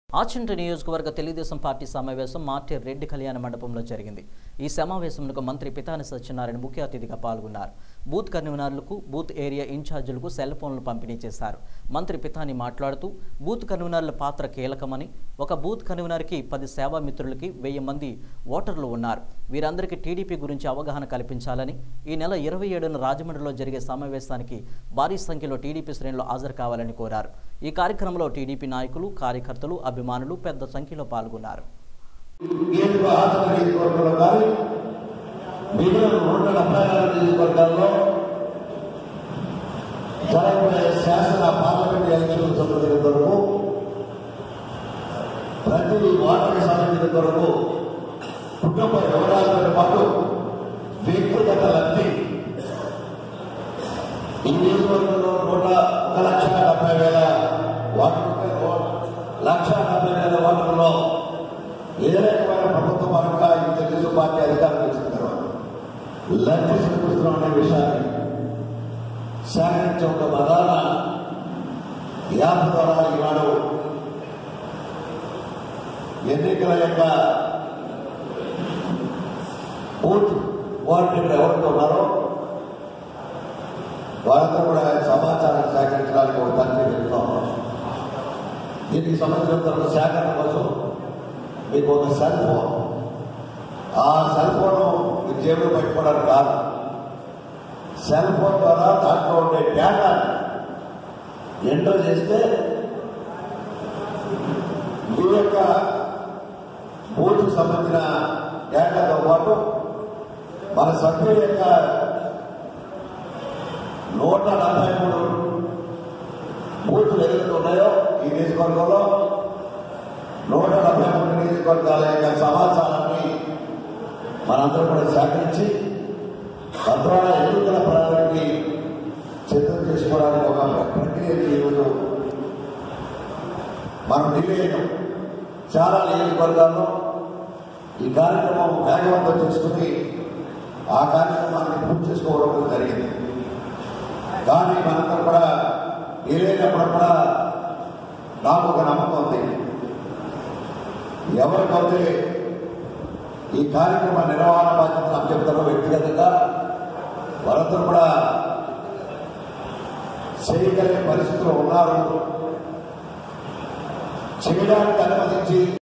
ఆచంట నియోజకవర్గ తెలుగుదేశం పార్టీ సమావేశం మార్టి రెడ్డి కళ్యాణ మండపంలో జరిగింది ఈ సమావేశంలో మంత్రి పితాని సత్యనారాయణ ముఖ్య అతిథిగా పాల్గొన్నారు బూత్ కన్వీనర్లకు బూత్ ఏరియా ఇన్ఛార్జీలకు సెల్ ఫోన్లు పంపిణీ చేశారు మంత్రి పితాని మాట్లాడుతూ బూత్ కన్వీనర్ల పాత్ర కీలకమని ఒక బూత్ కన్వీనర్కి పది సేవా మిత్రులకి వెయ్యి మంది ఓటర్లు ఉన్నారు వీరందరికీ టీడీపీ గురించి అవగాహన కల్పించాలని ఈ నెల ఇరవై ఏడున రాజమండ్రిలో జరిగే సమావేశానికి భారీ సంఖ్యలో టీడీపీ శ్రేణులు హాజరు కావాలని కోరారు ఈ కార్యక్రమంలో టీడీపీ నాయకులు కార్యకర్తలు అభిమానులు పెద్ద సంఖ్యలో పాల్గొన్నారు నియోజక ఆచరణ నియోజకవర్గంలో కానీ మిగిలిన నూట డెబ్బై నాలుగు నియోజకవర్గాల్లో జరగబోయే శాసన పార్లమెంట్ ఎలక్షన్ సంబంధించిన వరకు ప్రతి వార్డుకి సంబంధించిన వరకు కుటుంబ వివరాలతో పాటు వ్యక్తిగత లబ్ధి ఈ నియోజకవర్గంలో నూట ఒక లక్ష డెబ్బై వేల వార్డులు లక్ష డెబ్బై వేల వార్డుల్లో ఏ రకమైన ప్రభుత్వ పరంగా ఈ తెలుగుదేశం పార్టీ అధికారం వచ్చిన తర్వాత లబ్ధి సమకూరుతున్నాం అనే విషయాన్ని సేకరించే ఒక ప్రధాన యాప్ ద్వారా ఈనాడు ఎన్నికల యొక్క బూత్ కోఆర్డినేటర్ ఎవరితో ఉన్నారో వాళ్ళతో కూడా సమాచారం సేకరించడానికి ఒక తండ్రి వెళ్తున్నాం దీనికి సంబంధించిన సేకరణ కోసం మీకు ఒక సెల్ ఫోన్ ఆ సెల్ ఫోన్ మీ జేబులో పెట్టుకోవడానికి కాదు సెల్ ఫోన్ ద్వారా దాంట్లో ఉండే డేటా ఎంటర్ చేస్తే మీ యొక్క బూత్కు సంబంధించిన డేటాతో పాటు మన సభ్యుల యొక్క నూట నలభై మూడు బూత్లు ఏదైతే ఉన్నాయో ఈ నియోజకవర్గంలో నూట డెబ్బై మూడు నియోజకవర్గాల యొక్క సమాచారాన్ని మనందరం కూడా సేకరించి తద్వారా ఎన్నికల ప్రణాళికని సిద్ధం చేసుకోవడానికి ఒక ప్రక్రియని ఈరోజు మనం ఢిల్లీ చాలా నియోజకవర్గాల్లో ఈ కార్యక్రమం వేగవంతం చేసుకుని ఆ కార్యక్రమాన్ని పూర్తి చేసుకోవడం కూడా జరిగింది కానీ మనందరం కూడా వీలైనప్పుడు కూడా నాకు ఒక నమ్మకం ఉంది ఎవరికైతే ఈ కార్యక్రమ నిర్వహణ బాధ్యతను అభ్యర్థులు వ్యక్తిగతంగా వారందరూ కూడా చేయగలిగే పరిస్థితులు ఉన్నారు చేయడానికి అనుమతించి